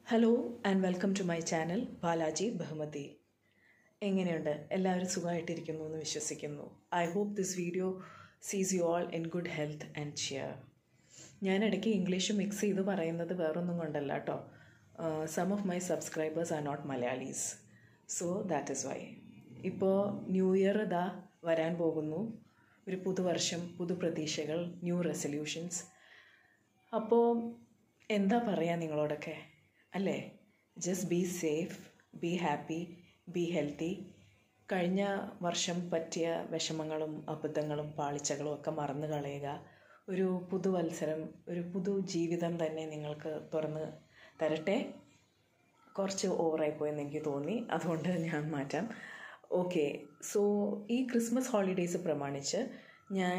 Hello and welcome to my channel Balaji ബഹുമതി എങ്ങനെയുണ്ട് എല്ലാവരും സുഖമായിട്ടിരിക്കുന്നു എന്ന് വിശ്വസിക്കുന്നു I hope this video sees you all in good health and cheer ഞാൻ ഇടയ്ക്ക് ഇംഗ്ലീഷ് മിക്സ് ചെയ്ത് പറയുന്നത് വേറൊന്നും കൊണ്ടല്ല കേട്ടോ some of my subscribers are not Malayalis so that is why ഇപ്പോൾ ന്യൂ ഇയർ ഇതാ വരാൻ പോകുന്നു ഒരു പുതുവർഷം പുതുപ്രതീക്ഷകൾ ന്യൂ റെസൊല്യൂഷൻസ് അപ്പോൾ എന്താ പറയുക നിങ്ങളോടൊക്കെ അല്ലേ just be safe be happy be healthy കഴിഞ്ഞ വർഷം പറ്റിയ വിഷമങ്ങളും അബദ്ധങ്ങളും പാളിച്ചകളും ഒക്കെ മറന്നു കളയുക ഒരു പുതുവത്സരം ഒരു പുതു ജീവിതം തന്നെ നിങ്ങൾക്ക് തുറന്ന് തരട്ടെ കുറച്ച് ഓവറായിപ്പോയെന്ന് എനിക്ക് തോന്നി അതുകൊണ്ട് ഞാൻ മാറ്റാം ഓക്കെ സോ ഈ ക്രിസ്മസ് ഹോളിഡേയ്സ് പ്രമാണിച്ച് ഞാൻ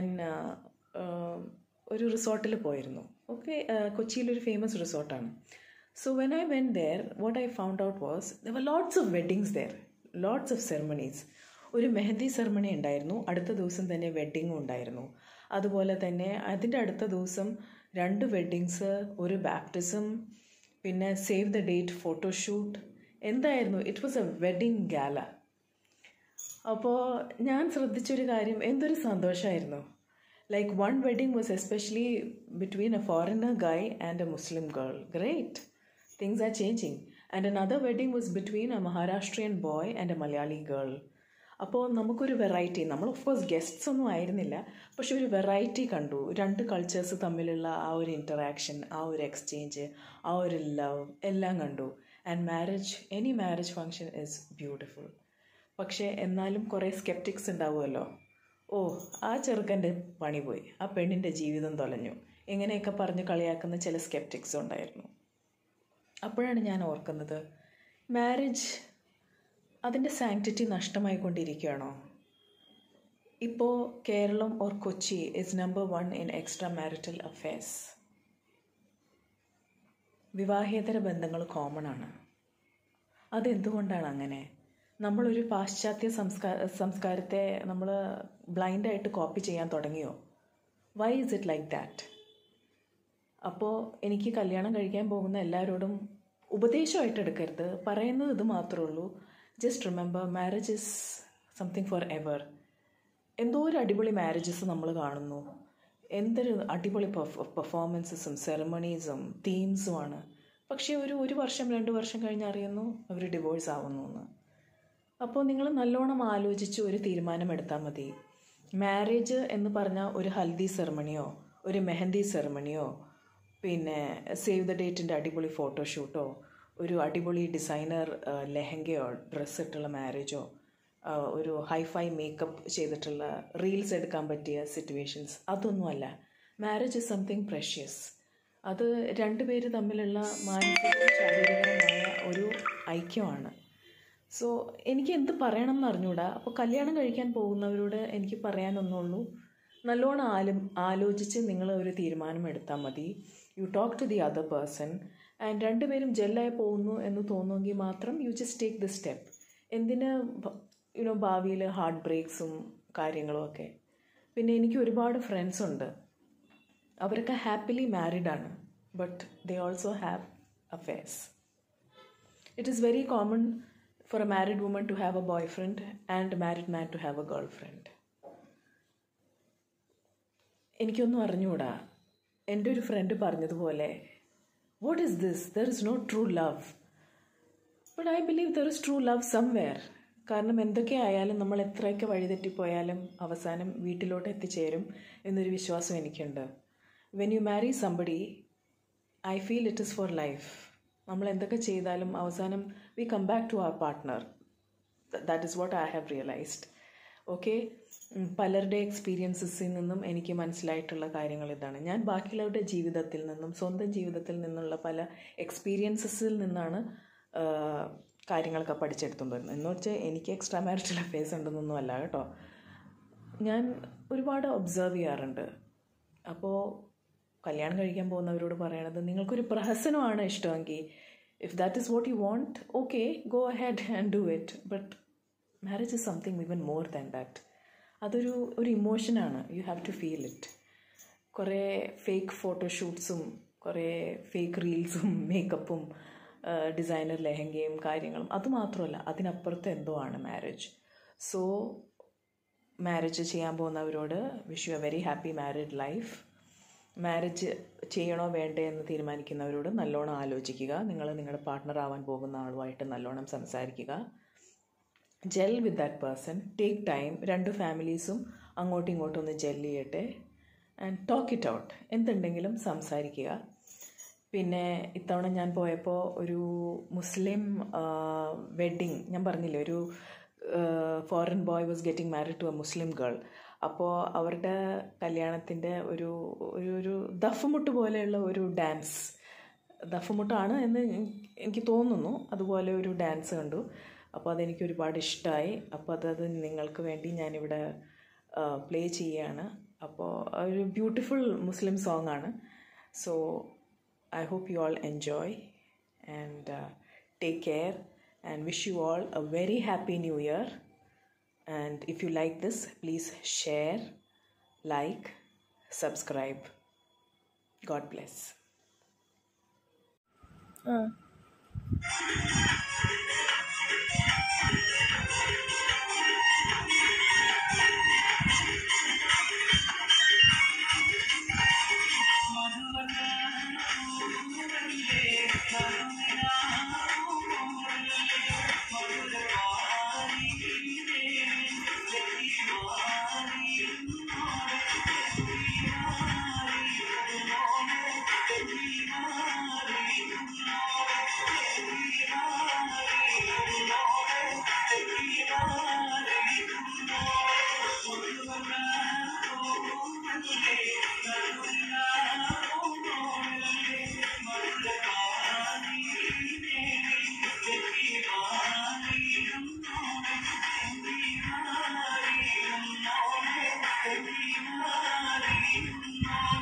ഒരു റിസോർട്ടിൽ പോയിരുന്നു ഓക്കെ കൊച്ചിയിലൊരു ഫേമസ് റിസോർട്ടാണ് so when I when there what I found out was the were lots of weddings there lots of ceremonies ഒരു മെഹന്തി സെറമണി ഉണ്ടായിരുന്നു അടുത്ത ദിവസം തന്നെ വെഡ്ഡിങ്ങും ഉണ്ടായിരുന്നു അതുപോലെ തന്നെ അതിൻ്റെ അടുത്ത ദിവസം രണ്ട് വെഡ്ഡിങ്സ് ഒരു ബാപ്റ്റിസം പിന്നെ സേവ് ദ ഡേറ്റ് ഫോട്ടോഷൂട്ട് എന്തായിരുന്നു it was a wedding gala അപ്പോൾ ഞാൻ ശ്രദ്ധിച്ചൊരു കാര്യം എന്തൊരു സന്തോഷമായിരുന്നു like one wedding was especially between a foreigner guy and a Muslim girl great things are changing and another wedding was between a Maharashtrian boy and a Malayali girl അപ്പോൾ നമുക്കൊരു variety നമ്മൾ of course guests ഒന്നും ആയിരുന്നില്ല പക്ഷെ ഒരു variety കണ്ടു രണ്ട് cultures തമ്മിലുള്ള ആ ഒരു ഇൻറ്ററാക്ഷൻ ആ ഒരു എക്സ്ചേഞ്ച് ആ ഒരു ലവ് എല്ലാം കണ്ടു and marriage any marriage function is beautiful പക്ഷേ എന്നാലും കുറേ സ്കെപ്റ്റിക്സ് ഉണ്ടാവുമല്ലോ ഓ ആ ചെറുക്കൻ്റെ പണി പോയി ആ പെണ്ണിൻ്റെ ജീവിതം തൊലഞ്ഞു ഇങ്ങനെയൊക്കെ പറഞ്ഞ് കളിയാക്കുന്ന ചില സ്കെപ്റ്റിക്സ് ഉണ്ടായിരുന്നു അപ്പോഴാണ് ഞാൻ ഓർക്കുന്നത് മാരേജ് അതിൻ്റെ സാങ്ക്ടിറ്റി നഷ്ടമായിക്കൊണ്ടിരിക്കുകയാണോ ഇപ്പോൾ Keralam or Kochi is number one in extra marital affairs വിവാഹേതര ബന്ധങ്ങൾ കോമൺ ആണ് അതെന്തുകൊണ്ടാണ് അങ്ങനെ നമ്മളൊരു പാശ്ചാത്യ സംസ്കാര സംസ്കാരത്തെ നമ്മൾ ബ്ലൈൻഡായിട്ട് കോപ്പി ചെയ്യാൻ തുടങ്ങിയോ why is it like that അപ്പോൾ എനിക്ക് കല്യാണം കഴിക്കാൻ പോകുന്ന എല്ലാവരോടും ഉപദേശമായിട്ട് എടുക്കരുത് പറയുന്നത് ഇത് മാത്രമേ ഉള്ളൂ just remember marriage is something for ever എന്തോ ഒരു അടിപൊളി മാരേജസ് നമ്മൾ കാണുന്നു എന്തൊരു അടിപൊളി പെർഫോമൻസസും സെറമണീസും തീംസുമാണ് പക്ഷേ ഒരു ഒരു വർഷം രണ്ട് വർഷം കഴിഞ്ഞ് അറിയുന്നു അവർ ഡിവോഴ്സ് ആവുന്നു എന്ന് അപ്പോൾ നിങ്ങൾ നല്ലോണം ആലോചിച്ച് ഒരു തീരുമാനം എടുത്താൽ മതി മാരേജ് എന്ന് പറഞ്ഞാൽ ഒരു ഹൽദി സെറമണിയോ ഒരു മെഹന്തി സെറമണിയോ പിന്നെ സേവ് ദ ഡേറ്റിൻ്റെ അടിപൊളി ഫോട്ടോഷൂട്ടോ ഒരു അടിപൊളി ഡിസൈനർ ലെഹങ്കയോ ഡ്രസ്സ് ഇട്ടുള്ള മാരേജോ ഒരു ഹൈഫൈ മേക്കപ്പ് ചെയ്തിട്ടുള്ള റീൽസ് എടുക്കാൻ പറ്റിയ സിറ്റുവേഷൻസ് അതൊന്നുമല്ല മാരേജ് ഇസ് സംതിങ് പ്രഷ്യസ് അത് രണ്ടുപേര് തമ്മിലുള്ള മാനസികവും ശാരീരികവുമായ ഒരു ഐക്യമാണ് സോ എനിക്ക് എന്ത് പറയണം എന്ന് അറിഞ്ഞൂടാ അപ്പോൾ കല്യാണം കഴിക്കാൻ പോകുന്നവരോട് എനിക്ക് പറയാനൊന്നുള്ളൂ നല്ലോണം ആലും ആലോചിച്ച് നിങ്ങൾ ഒരു തീരുമാനം എടുത്താൽ മതി you talk to the other person and രണ്ടുപേരും ജെല്ലായി പോകുന്നു എന്ന് തോന്നുമെങ്കിൽ മാത്രം you just take the step എന്തിന് യുനോ ഭാവിയിൽ ഹാർട്ട് ബ്രേക്സും കാര്യങ്ങളും ഒക്കെ പിന്നെ എനിക്ക് ഒരുപാട് ഫ്രണ്ട്സ് ഉണ്ട് അവരൊക്കെ ഹാപ്പിലി മാരീഡ് ആണ് but they also have affairs it is very common for a married woman to have a boyfriend and a married man to have a girlfriend. എനിക്കൊന്നും അറിഞ്ഞുകൂടാ എൻ്റെ ഒരു ഫ്രണ്ട് പറഞ്ഞതുപോലെ what is this there is no true love but I believe there is true love somewhere കാരണം എന്തൊക്കെ ആയാലും നമ്മൾ എത്രയൊക്കെ വഴിതെറ്റിപ്പോയാലും അവസാനം വീട്ടിലോട്ട് എത്തിച്ചേരും എന്നൊരു വിശ്വാസം എനിക്കുണ്ട് when you marry somebody I feel it is for life നമ്മൾ എന്തൊക്കെ ചെയ്താലും അവസാനം we come back to our partner that is what I have realised okay പലരുടെ എക്സ്പീരിയൻസസിൽ നിന്നും എനിക്ക് മനസ്സിലായിട്ടുള്ള കാര്യങ്ങൾ ഇതാണ് ഞാൻ ബാക്കിയുള്ളവരുടെ ജീവിതത്തിൽ നിന്നും സ്വന്തം ജീവിതത്തിൽ നിന്നുള്ള പല എക്സ്പീരിയൻസസിൽ നിന്നാണ് കാര്യങ്ങളൊക്കെ പഠിച്ചെടുത്തുകൊണ്ട് വരുന്നത് എന്ന് വെച്ചാൽ എനിക്ക് എക്സ്ട്രാ മാരിറ്റൽ അഫയേഴ്സ് ഉണ്ടെന്നൊന്നും അല്ല കേട്ടോ ഞാൻ ഒരുപാട് ഒബ്സർവ് ചെയ്യാറുണ്ട് അപ്പോൾ കല്യാണം കഴിക്കാൻ പോകുന്നവരോട് പറയണത് നിങ്ങൾക്കൊരു പ്രഹസനമാണ് ഇഷ്ടമെങ്കിൽ if that is what you want okay go ahead and do it but marriage is something even more than that അതൊരു ഒരു ഇമോഷനാണ് you have to feel it കുറേ ഫേക്ക് ഫോട്ടോഷൂട്ട്സും കുറേ ഫേക്ക് റീൽസും മേക്കപ്പും ഡിസൈനർ ലെഹങ്കയും കാര്യങ്ങളും അതുമാത്രമല്ല അതിനപ്പുറത്ത് എന്തോ ആണ് മാരേജ് സോ മാരേജ് ചെയ്യാൻ പോകുന്നവരോട് wish you a very happy married life marriage ചെയ്യണോ വേണ്ടേ എന്ന് തീരുമാനിക്കുന്നവരോട് നല്ലോണം ആലോചിക്കുക നിങ്ങൾ നിങ്ങളുടെ പാർട്ട്ണർ ആവാൻ പോകുന്ന ആളുമായിട്ട് നല്ലോണം സംസാരിക്കുക gel with that person take time രണ്ട് ഫാമിലീസും അങ്ങോട്ടും ഇങ്ങോട്ടും ഒന്ന് ജെൽ ചെയ്യട്ടെ ആൻഡ് ടോക്ക് ഇറ്റ് ഔട്ട് എന്തുണ്ടെങ്കിലും സംസാരിക്കുക പിന്നെ ഇത്തവണ ഞാൻ പോയപ്പോൾ ഒരു മുസ്ലിം വെഡ്ഡിങ് ഞാൻ പറഞ്ഞില്ലേ ഒരു foreign boy was getting married to a Muslim girl അപ്പോൾ അവരുടെ കല്യാണത്തിൻ്റെ ഒരു ഒരു ഒരു ദഫ്മുട്ട് പോലെയുള്ള ഒരു ഡാൻസ് ദഫ്മുട്ടാണ് എന്ന് എനിക്ക് തോന്നുന്നു അതുപോലെ ഒരു ഡാൻസ് കണ്ടു അപ്പോൾ അതെനിക്ക് ഒരുപാട് ഇഷ്ടമായി അപ്പോൾ അതത് നിങ്ങൾക്ക് വേണ്ടി ഞാനിവിടെ പ്ലേ ചെയ്യുകയാണ് അപ്പോൾ ഒരു ബ്യൂട്ടിഫുൾ മുസ്ലിം സോങ് ആണ് so I hope you all enjoy and take care and wish you all a very happy new year and if you like this please share like subscribe god bless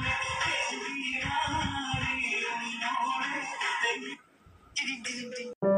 Ding ding ding.